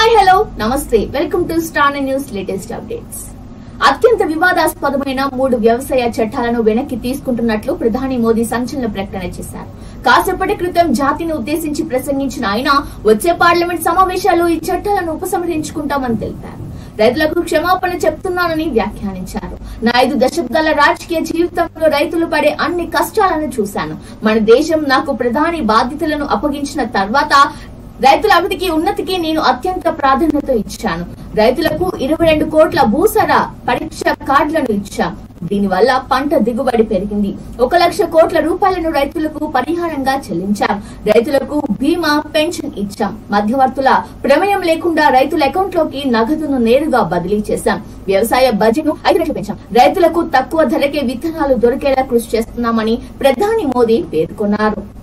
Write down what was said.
hi hello namaste welcome to star news latest updates అత్యంత వివాదాస్పదమైన మూడు వ్యవసాయ చట్టాలను వెనక్కి తీసుకుంటున్నట్లు ప్రధాని మోదీ సంచలన ప్రకటన చేశారు కాసేపటి క్రితం జాతిని ఉద్దేశించి ప్రసంగించిన ఆయన వచ్చే పార్లమెంట్ సమావేశాల్లో ఈ చట్టాలను ఉపసంహరించుకుంటామని తెలిపారు రైతులకు క్షమాపణ చెప్తున్నానని వ్యాఖ్యానించారు నా ఐదు దశాబ్దాల రాజకీయ జీవితంలో రైతులు పడే అన్ని కష్టాలను చూశాను మన దేశం నాకు ప్రధాని బాధ్యతలను అప్పగించిన తర్వాత రైతుల అభివృద్ధికి ఉన్నతికి నేను అత్యంత ప్రాధాన్యత ఇచ్చాను రైతులకు ఇరవై రెండు కోట్ల భూసర పరీక్ష కార్డులను ఇచ్చాం దీనివల్ల పంట దిగుబడి పెరిగింది ఒక లక్ష కోట్ల రూపాయలను రైతులకు పరిహారంగా చెల్లించాం రైతులకు బీమా పెన్షన్ ఇచ్చాం మధ్యవర్తుల ప్రమేయం లేకుండా రైతుల అకౌంట్ లోకి నగదును నేరుగా బదిలీ చేశాం వ్యవసాయ బడ్జెట్ ను ఐదు రెట్లు పెంచాం రైతులకు తక్కువ ధరకే విత్తనాలు దొరికేలా కృషి చేస్తున్నామని ప్రధాని మోదీ పేర్కొన్నారు